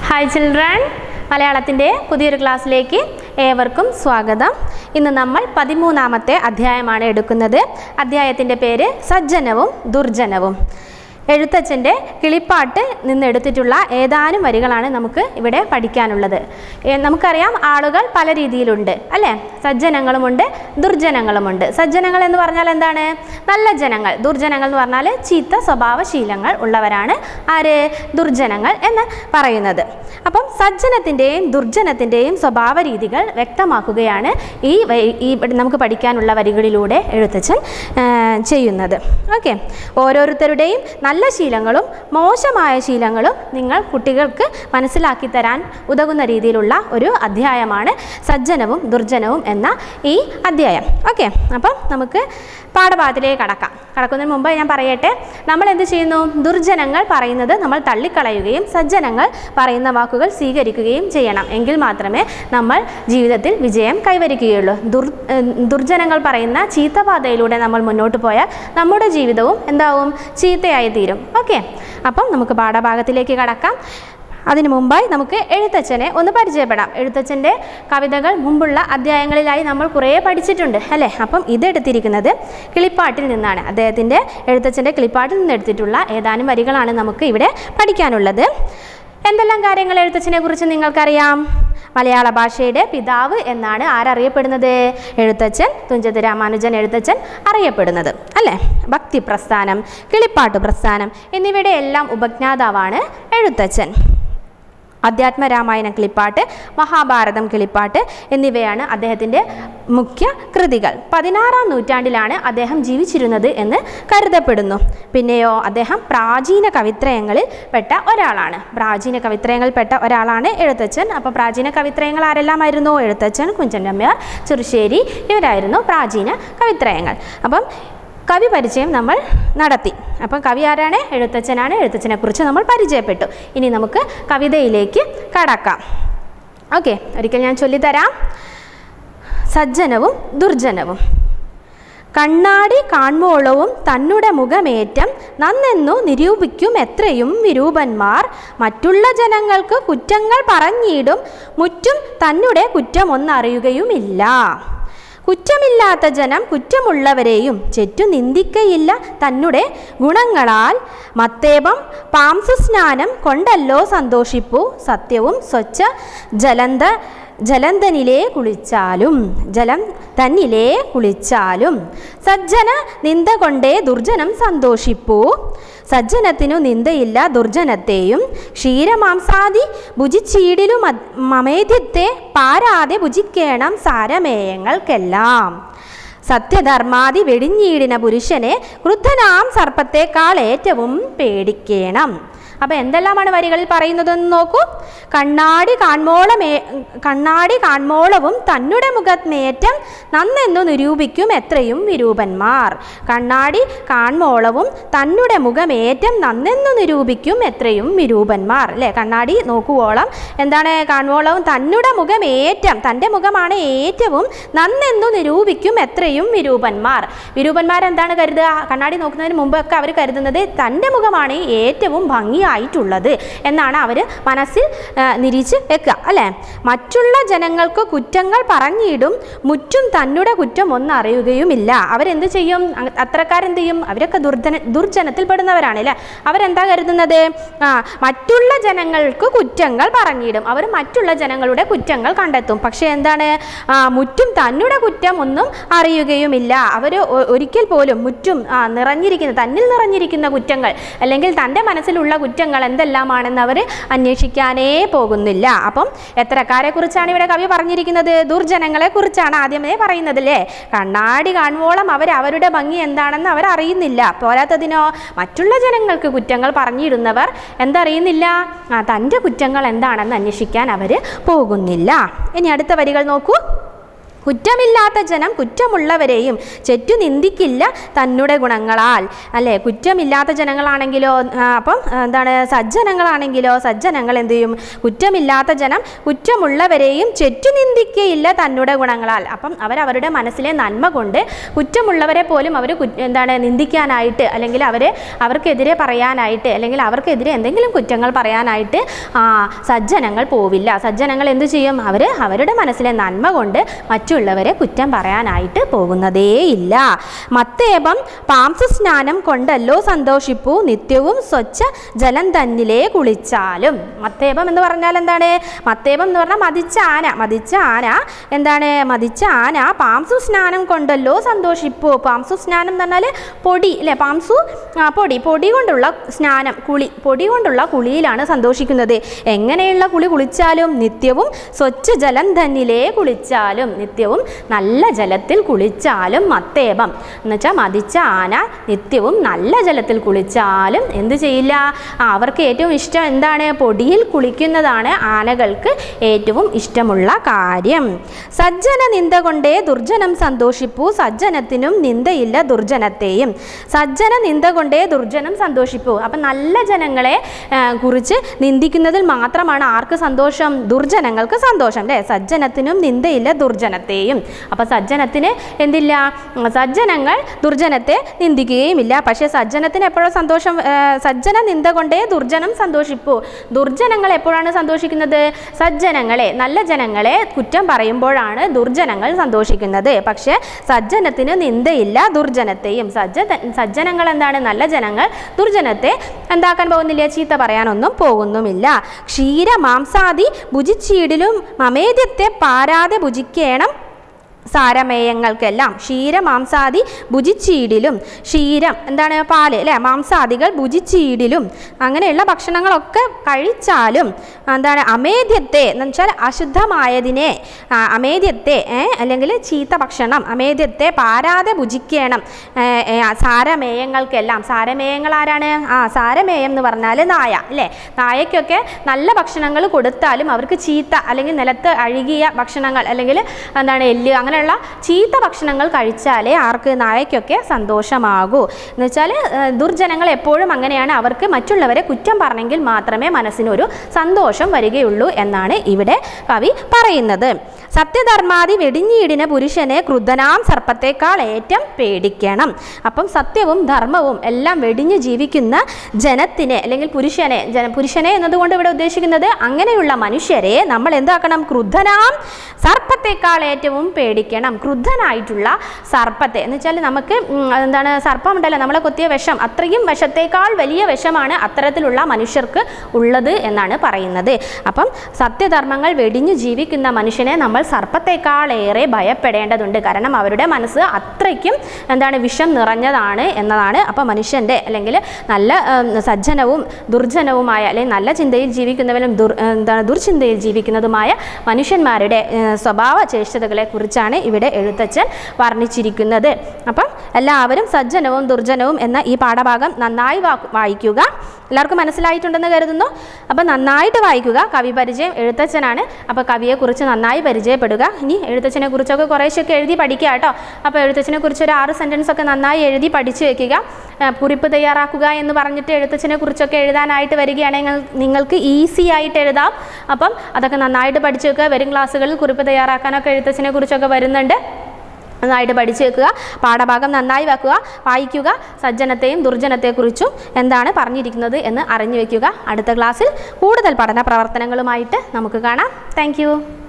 hi children മലയാളത്തിൻ്റെ പുതിയൊരു ക്ലാസ്സിലേക്ക് ഏവർക്കും സ്വാഗതം ഇന്ന് നമ്മൾ പതിമൂന്നാമത്തെ അധ്യായമാണ് എടുക്കുന്നത് അധ്യായത്തിൻ്റെ പേര് സജ്ജനവും ദുർജനവും എഴുത്തച്ഛൻ്റെ കിളിപ്പാട്ട് നിന്നെടുത്തിട്ടുള്ള ഏതാനും വരികളാണ് നമുക്ക് ഇവിടെ പഠിക്കാനുള്ളത് ഏ, നമുക്കറിയാം ആളുകൾ പല രീതിയിലുണ്ട് അല്ലേ സജ്ജനങ്ങളുമുണ്ട് ദുർജനങ്ങളുമുണ്ട് സജ്ജനങ്ങൾ എന്ന് പറഞ്ഞാൽ എന്താണ് നല്ല ജനങ്ങൾ ദുർജനങ്ങൾ എന്ന് പറഞ്ഞാൽ ചീത്ത സ്വഭാവശീലങ്ങൾ ഉള്ളവരാണ് ആര് ദുർജനങ്ങൾ എന്ന് പറയുന്നത് അപ്പം സജ്ജനത്തിൻ്റെയും ദുർജനത്തിൻ്റെയും സ്വഭാവ രീതികൾ വ്യക്തമാക്കുകയാണ് ഈ വ- ഈ ഇവിടെ നമുക്ക് പഠിക്കാനുള്ള വരികളിലൂടെ എഴുത്തച്ഛൻ ആ, ചെയ്യുന്നത് ഓക്കെ ഓരോരുത്തരുടെയും നല്ല ശീലങ്ങളും മോശമായ ശീലങ്ങളും നിങ്ങൾ കുട്ടികൾക്ക് മനസ്സിലാക്കി തരാൻ ഉതകുന്ന രീതിയിലുള്ള ഒരു അധ്യായമാണ് സജ്ജനവും ദുർജനവും എന്ന ഈ അധ്യായം ഓക്കെ അപ്പം നമുക്ക് പാഠഭാഗത്തിലേക്ക് കടക്കാം കടക്കുന്നതിന് മുമ്പ് ഞാൻ പറയട്ടെ നമ്മൾ എന്ത് ചെയ്യുന്നു ദുർജനങ്ങൾ പറയുന്നത് നമ്മൾ തള്ളിക്കളയുകയും സജ്ജനങ്ങൾ പറയുന്ന വാക്കുകൾ സ്വീകരിക്കുകയും ചെയ്യണം എങ്കിൽ മാത്രമേ നമ്മൾ ജീവിതത്തിൽ വിജയം കൈവരിക്കുകയുള്ളൂ ദുർ ഏഹ് ദുർജനങ്ങൾ പറയുന്ന ചീത്തപാതയിലൂടെ നമ്മൾ മുന്നോട്ട് പോയാൽ നമ്മുടെ ജീവിതവും എന്താവും ചീത്തയായി തീരും ഓക്കെ അപ്പം നമുക്ക് പാഠഭാഗത്തിലേക്ക് കടക്കാം അതിനു മുമ്പായി നമുക്ക് എഴുത്തച്ഛനെ ഒന്ന് പരിചയപ്പെടാം എഴുത്തച്ഛൻ്റെ കവിതകൾ മുമ്പുള്ള അധ്യായങ്ങളിലായി നമ്മൾ കുറേ പഠിച്ചിട്ടുണ്ട് അല്ലേ അപ്പം ഇതെടുത്തിരിക്കുന്നത് കിളിപ്പാട്ടിൽ നിന്നാണ് അദ്ദേഹത്തിൻ്റെ എഴുത്തച്ഛൻ്റെ കിളിപ്പാട്ടിൽ നിന്ന് എടുത്തിട്ടുള്ള ഏതാനും വരികളാണ് നമുക്ക് ഇവിടെ പഠിക്കാനുള്ളത് എന്തെല്ലാം കാര്യങ്ങൾ എഴുത്തച്ഛനെ കുറിച്ച് നിങ്ങൾക്കറിയാം മലയാള ഭാഷയുടെ പിതാവ് എന്നാണ് ആരറിയപ്പെടുന്നത് എഴുത്തച്ഛൻ തുഞ്ചത്ത് രാമാനുജൻ എഴുത്തച്ഛൻ അറിയപ്പെടുന്നത് അല്ലേ ഭക്തി പ്രസ്ഥാനം കിളിപ്പാട്ട് പ്രസ്ഥാനം എന്നിവയുടെ എല്ലാം ഉപജ്ഞാതാവാണ് എഴുത്തച്ഛൻ അധ്യാത്മരാമായണം കിളിപ്പാട്ട് മഹാഭാരതം കിളിപ്പാട്ട് എന്നിവയാണ് അദ്ദേഹത്തിൻ്റെ മുഖ്യ കൃതികൾ പതിനാറാം നൂറ്റാണ്ടിലാണ് അദ്ദേഹം ജീവിച്ചിരുന്നത് എന്ന് കരുതപ്പെടുന്നു പിന്നെയോ അദ്ദേഹം പ്രാചീന കവിത്രയങ്ങളിൽ പെട്ട ഒരാളാണ് പ്രാചീന കവിത്രയങ്ങളിൽ പെട്ട ഒരാളാണ് എഴുത്തച്ഛൻ അപ്പോൾ പ്രാചീന കവിത്രയങ്ങൾ ആരെല്ലാമായിരുന്നു എഴുത്തച്ഛൻ കുഞ്ചൻ നമ്പ്യാർ ചെറുശ്ശേരി ഇവരായിരുന്നു പ്രാചീന കവിത്രയങ്ങൾ അപ്പം കവി പരിചയം നമ്മൾ നടത്തി അപ്പം കവി ആരാണ് എഴുത്തച്ഛനാണ് എഴുത്തച്ഛനെ കുറിച്ച് നമ്മൾ പരിചയപ്പെട്ടു ഇനി നമുക്ക് കവിതയിലേക്ക് കടക്കാം ഓക്കെ ഒരിക്കൽ ഞാൻ ചൊല്ലിത്തരാം സജ്ജനവും ദുർജനവും കണ്ണാടി കാൺമോളവും തന്നുടെ മുഖമേറ്റം നന്നെന്നു നിരൂപിക്കും എത്രയും വിരൂപന്മാർ മറ്റുള്ള ജനങ്ങൾക്ക് കുറ്റങ്ങൾ പറഞ്ഞിടും മുറ്റും തന്നുടെ കുറ്റമൊന്നറിയുകയുമില്ല കുറ്റമില്ലാത്ത ജനം കുറ്റമുള്ളവരെയും ചെറ്റു നിന്ദിക്കയില്ല തന്നുടെ ഗുണങ്ങളാൽ മത്തേപം പാംസുസ്നാനം കൊണ്ടല്ലോ സന്തോഷിപ്പു സത്യവും സ്വച്ഛ ജലന്ത ജലന്തനിലെ കുളിച്ചാലും ജലം തന്നിലെ കുളിച്ചാലും സജ്ജന നിന്ദ കൊണ്ടേ ദുർജനം സന്തോഷിപ്പൂ സജ്ജനത്തിനു നിന്ദയില്ല ദുർജനത്തെയും ക്ഷീരമാംസാദി ഭുജിച്ചീടിലു മമേദ്യത്തെ പാരാതെ ഭുജിക്കേണം സാരമേയങ്ങൾക്കെല്ലാം സത്യധർമാദി വെടിഞ്ഞീടിന പുരുഷനെ ക്രുദ്ധനാം സർപ്പത്തെക്കാൾ ഏറ്റവും പേടിക്കേണം അപ്പോൾ എന്തെല്ലാമാണ് വരികളിൽ പറയുന്നതെന്ന് നോക്കൂ കണ്ണാടി കാൺമോളമേ കണ്ണാടി കാൺമോളവും തന്നുടെ മുഖമേറ്റം നന്നെന്നു നിരൂപിക്കും എത്രയും വിരൂപന്മാർ കണ്ണാടി കാൺമോളവും തന്നുടെ മുഖമേറ്റം നന്നെന്നു നിരൂപിക്കും എത്രയും വിരൂപന്മാർ അല്ലേ കണ്ണാടി നോക്കുവോളം എന്താണ് കാൺമോളവും തന്നുടെ മുഖമേറ്റം തൻ്റെ മുഖമാണ് ഏറ്റവും നന്നെന്നു നിരൂപിക്കും എത്രയും വിരൂപന്മാർ വിരൂപന്മാർ എന്താണ് കരുതുക കണ്ണാടി നോക്കുന്നതിന് മുമ്പൊക്കെ അവർ കരുതുന്നത് തൻ്റെ മുഖമാണ് ഏറ്റവും ഭംഗിയായിട്ടുള്ളത് എന്നാണ് അവർ മനസ്സിൽ ആ, നിരീച്ച് വെക്കുക അല്ലേ മറ്റുള്ള ജനങ്ങൾക്ക് കുറ്റങ്ങൾ പറഞ്ഞിടും മുറ്റും തന്നുടെ കുറ്റം ഒന്നും അറിയുകയുമില്ല അവരെന്ത് ചെയ്യും അ- അത്രക്കാരെന്ത് ചെയ്യും അവരൊക്കെ ദുർജന ദുർജനത്തിൽപ്പെടുന്നവരാണ് അല്ലേ അവരെന്താ കരുതുന്നത് ആ മറ്റുള്ള ജനങ്ങൾക്ക് കുറ്റങ്ങൾ പറഞ്ഞിടും അവർ മറ്റുള്ള ജനങ്ങളുടെ കുറ്റങ്ങൾ കണ്ടെത്തും പക്ഷേ എന്താണ് ആ, മുറ്റും തന്നുടെ കുറ്റം ഒന്നും അറിയുകയുമില്ല അവർ ഒരിക്കൽ പോലും മുറ്റും ആ, നിറഞ്ഞിരിക്കുന്ന തന്നിൽ നിറഞ്ഞിരിക്കുന്ന കുറ്റങ്ങൾ അല്ലെങ്കിൽ തൻ്റെ മനസ്സിലുള്ള കുറ്റങ്ങൾ എന്തെല്ലാമാണെന്ന് അവർ അന്വേഷിക്കാനേ പോകുന്നില്ല അപ്പം എത്രക്കാരെ കുറിച്ചാണ് ഇവിടെ കവി പറഞ്ഞിരിക്കുന്നത് ദുർജനങ്ങളെ കുറിച്ചാണ് ആദ്യമേ പറയുന്നത് അല്ലേ കണ്ണാടി കാണുവോളം അവർ അവരുടെ ഭംഗി എന്താണെന്ന് അവർ അറിയുന്നില്ല പോരാത്തതിനോ മറ്റുള്ള ജനങ്ങൾക്ക് കുറ്റങ്ങൾ പറഞ്ഞിടുന്നവർ എന്തറിയുന്നില്ല ആ തൻ്റെ കുറ്റങ്ങൾ എന്താണെന്ന് അന്വേഷിക്കാൻ അവർ പോകുന്നില്ല ഇനി അടുത്ത വരികൾ നോക്കൂ കുറ്റമില്ലാത്ത ജനം കുറ്റമുള്ളവരെയും ചെറ്റു നിന്ദിക്കില്ല തന്നുടെ ഗുണങ്ങളാൽ അല്ലേ കുറ്റമില്ലാത്ത ജനങ്ങളാണെങ്കിലോ ആ, അപ്പം ആ, എന്താണ് സജ്ജനങ്ങളാണെങ്കിലോ സജ്ജനങ്ങൾ എന്ത് ചെയ്യും കുറ്റമില്ലാത്ത ജനം കുറ്റമുള്ളവരെയും ചെറ്റു നിന്ദിക്കയില്ല തന്നുടെ ഗുണങ്ങളാൽ അപ്പം അവരവരുടെ മനസ്സിലെ നന്മ കൊണ്ട് കുറ്റമുള്ളവരെ പോലും അവർ എന്താണ് നിന്ദിക്കാനായിട്ട് അല്ലെങ്കിൽ അവരെ അവർക്കെതിരെ പറയാനായിട്ട് അല്ലെങ്കിൽ അവർക്കെതിരെ എന്തെങ്കിലും കുറ്റങ്ങൾ പറയാനായിട്ട് ആ സജ്ജനങ്ങൾ പോവില്ല സജ്ജനങ്ങൾ എന്തു ചെയ്യും അവർ അവരുടെ മനസ്സിലെ നന്മ കൊണ്ട് മറ്റുള്ളവരെ കുറ്റം പറയാനായിട്ട് പോകുന്നതേയില്ല മത്തേപം പാംസ സ്നാനം കൊണ്ടല്ലോ സന്തോഷിപ്പൂ നിത്യവും സ്വച്ഛ ജലം തന്നിലേ കുളിച്ചാലും മത്തേപം എന്ന് പറഞ്ഞാൽ എന്താണ് മത്തേപം എന്ന് പറഞ്ഞാൽ മതിച്ച ആന മതിച്ച ആന എന്താണ് മതിച്ച ആന പാംസു സ്നാനം കൊണ്ടല്ലോ സന്തോഷിപ്പൂ പാംസു സ്നാനം എന്ന് പറഞ്ഞാൽ പൊടി അല്ലേ പാംസു ആ, പൊടി പൊടി കൊണ്ടുള്ള സ്നാനം കുളി പൊടി കൊണ്ടുള്ള കുളിയിലാണ് സന്തോഷിക്കുന്നത് എങ്ങനെയുള്ള കുളി കുളിച്ചാലും നിത്യവും സ്വച്ഛ ജലം തന്നിലേ കുളിച്ചാലും നിത്യവും നല്ല ജലത്തിൽ കുളിച്ചാലും മത്തേപം എന്നുവെച്ചാൽ മതിച്ച ആന നിത്യവും നല്ല ജലത്തിൽ കുളിച്ചാലും എന്ത് ചെയ്യില്ല ആ, അവർക്ക് ഏറ്റവും ഇഷ്ടം എന്താണ് പൊടിയിൽ കുളിക്കുന്നതാണ് ആനകൾക്ക് ഏറ്റവും ഇഷ്ടമുള്ള കാര്യം സജ്ജന നിന്ദ കൊണ്ടേ ദുർജനം സന്തോഷിപ്പൂ സജ്ജനത്തിനും നിന്ദയില്ല ദുർജനത്തെയും സജ്ജന നിന്ദ കൊണ്ടേ ദുർജനം സന്തോഷിപ്പൂ അപ്പം നല്ല ജനങ്ങളെ ആ, കുറിച്ച് നിന്ദിക്കുന്നതിൽ മാത്രമാണ് ആർക്ക് സന്തോഷം ദുർജനങ്ങൾക്ക് സന്തോഷം അല്ലേ സജ്ജനത്തിനും നിന്ദയില്ല ദുർജനത്തെയും അപ്പം സജ്ജനത്തിന് എന്തില്ല ഉം, സജ്ജനങ്ങൾ ദുർജനത്തെ നിന്ദിക്കുകയുമില്ല പക്ഷേ സജ്ജനത്തിന് എപ്പോഴും സന്തോഷം ആ, സജ്ജന നിന്ദ കൊണ്ടേ ദുർജനം സന്തോഷിപ്പൂ ദുർജനങ്ങൾ എപ്പോഴാണ് സന്തോഷിക്കുന്നത് സജ്ജനങ്ങളെ നല്ല ജനങ്ങളെ കുറ്റം പറയുമ്പോഴാണ് ദുർജനങ്ങൾ സന്തോഷിക്കുന്നത് പക്ഷേ സജ്ജനത്തിന് നിന്ദയില്ല ദുർജനത്തെയും സജ്ജ സജ്ജനങ്ങൾ എന്താണ് നല്ല ജനങ്ങൾ ദുർജനത്തെ എന്താക്കാൻ പോകുന്നില്ല ചീത്ത പറയാനൊന്നും പോകുന്നുമില്ല ക്ഷീര മാംസാദി ഭുജിച്ചീടിലും മമേദ്യത്തെ പാരാതെ ഭുജിക്കേണം സാരമേയങ്ങൾക്കെല്ലാം ക്ഷീരമാംസാദി ഭുജിച്ചീടിലും ക്ഷീരം എന്താണ് പാല് അല്ലേ മാംസാദികൾ ഭുജിച്ചീടിലും അങ്ങനെയുള്ള ഭക്ഷണങ്ങളൊക്കെ കഴിച്ചാലും എന്താണ് അമേദ്യത്തെ എന്ന് വെച്ചാൽ അശുദ്ധമായതിനെ ആ, അമേദ്യത്തെ ഏ, അല്ലെങ്കിൽ ചീത്ത ഭക്ഷണം അമേദ്യത്തെ പാരാതെ ഭുജിക്കണം ഏ, ഏ, സാരമേയങ്ങൾക്കെല്ലാം സാരമേയങ്ങൾ ആരാണ് ആ സാരമേയം എന്ന് പറഞ്ഞാൽ നായ അല്ലേ നായയ്ക്കൊക്കെ നല്ല ഭക്ഷണങ്ങൾ കൊടുത്താലും അവർക്ക് ചീത്ത അല്ലെങ്കിൽ നിലത്ത് അഴുകിയ ഭക്ഷണങ്ങൾ അല്ലെങ്കിൽ എന്താണ് എല്ല് അങ്ങനെയുള്ള ചീത്ത ഭക്ഷണങ്ങൾ കഴിച്ചാലേ ആർക്ക് നായയ്ക്കൊക്കെ സന്തോഷമാകൂ എന്ന് വെച്ചാൽ ദുർജനങ്ങൾ എപ്പോഴും അങ്ങനെയാണ് അവർക്ക് മറ്റുള്ളവരെ കുറ്റം പറഞ്ഞെങ്കിൽ മാത്രമേ മനസ്സിനൊരു സന്തോഷം വരികയുള്ളൂ എന്നാണ് ഇവിടെ കവി പറയുന്നത് സത്യധർമാദി വെടിഞ്ഞീടിന പുരുഷനെ ക്രുദ്ധനാം സർപ്പത്തേക്കാൾ ഏറ്റം പേടിക്കണം അപ്പം സത്യവും ധർമ്മവും എല്ലാം വെടിഞ്ഞു ജീവിക്കുന്ന ജനത്തിനെ അല്ലെങ്കിൽ പുരുഷനെ ജന പുരുഷനെ എന്നതുകൊണ്ട് ഇവിടെ ഉദ്ദേശിക്കുന്നത് അങ്ങനെയുള്ള മനുഷ്യരെ നമ്മൾ എന്താക്കണം ക്രുദ്ധനാം സർപ്പത്തേക്കാൾ ഏറ്റവും പേടിക്കണം ക്രുദ്ധനായിട്ടുള്ള സർപ്പത്തെ എന്ന് വെച്ചാൽ നമുക്ക് ഉം, എന്താണ് സർപ്പം ഉണ്ടല്ലോ നമ്മളെ കൊത്തിയ വിഷം അത്രയും വിഷത്തേക്കാൾ വലിയ വിഷമാണ് അത്തരത്തിലുള്ള മനുഷ്യർക്ക് ഉള്ളത് എന്നാണ് പറയുന്നത് അപ്പം സത്യധർമ്മങ്ങൾ വെടിഞ്ഞു ജീവിക്കുന്ന മനുഷ്യനെ നമ്മൾ സർപ്പത്തേക്കാളേറെ ഭയപ്പെടേണ്ടതുണ്ട് കാരണം അവരുടെ മനസ്സ് അത്രയ്ക്കും എന്താണ് വിഷം നിറഞ്ഞതാണ് എന്നതാണ് അപ്പോൾ മനുഷ്യൻ്റെ അല്ലെങ്കിൽ നല്ല ഉം, സജ്ജനവും ദുർജനവുമായ അല്ലെങ്കിൽ നല്ല ചിന്തയിൽ ജീവിക്കുന്നവരും ദുർ എന്താണ് ദുർചിന്തയിൽ ജീവിക്കുന്നതുമായ മനുഷ്യന്മാരുടെ ഏഹ്, സ്വഭാവ ചേഷ്ടതകളെ കുറിച്ചാണ് ഇവിടെ എഴുത്തച്ഛൻ വർണ്ണിച്ചിരിക്കുന്നത് അപ്പം എല്ലാവരും സജ്ജനവും ദുർജനവും എന്ന ഈ പാഠഭാഗം നന്നായി വാ വായിക്കുക എല്ലാവർക്കും മനസ്സിലായിട്ടുണ്ടെന്ന് കരുതുന്നു അപ്പം നന്നായിട്ട് വായിക്കുക കവി പരിചയം എഴുത്തച്ഛനാണ് അപ്പോൾ കവിയെക്കുറിച്ച് നന്നായി പരിചയപ്പെടുക ഇനി എഴുത്തച്ഛനെ കുറിച്ചൊക്കെ കുറേശ്ശൊക്കെ എഴുതി പഠിക്കുക കേട്ടോ അപ്പോൾ എഴുത്തച്ഛനെ കുറിച്ച് ഒരു ആറ് സെൻറ്റൻസ് ഒക്കെ നന്നായി എഴുതി പഠിച്ചു വെക്കുക ആ, കുറിപ്പ് തയ്യാറാക്കുക എന്ന് പറഞ്ഞിട്ട് എഴുത്തച്ഛനെ കുറിച്ചൊക്കെ എഴുതാനായിട്ട് വരികയാണെങ്കിൽ നിങ്ങൾക്ക് ഈസി ആയിട്ട് എഴുതാം അപ്പം അതൊക്കെ നന്നായിട്ട് പഠിച്ചു വെക്കുക വരും ക്ലാസ്സുകളിൽ കുറിപ്പ് തയ്യാറാക്കാനൊക്കെ എഴുത്തച്ഛനെ കുറിച്ചൊക്കെ വരുന്നുണ്ട് നന്നായിട്ട് പഠിച്ചു വെക്കുക പാഠഭാഗം നന്നായി വെക്കുക വായിക്കുക സജ്ജനത്തെയും ദുർജനത്തെക്കുറിച്ചും എന്താണ് പറഞ്ഞിരിക്കുന്നത് എന്ന് അറിഞ്ഞു വെക്കുക അടുത്ത ക്ലാസ്സിൽ കൂടുതൽ പഠന പ്രവർത്തനങ്ങളുമായിട്ട് നമുക്ക് കാണാം താങ്ക്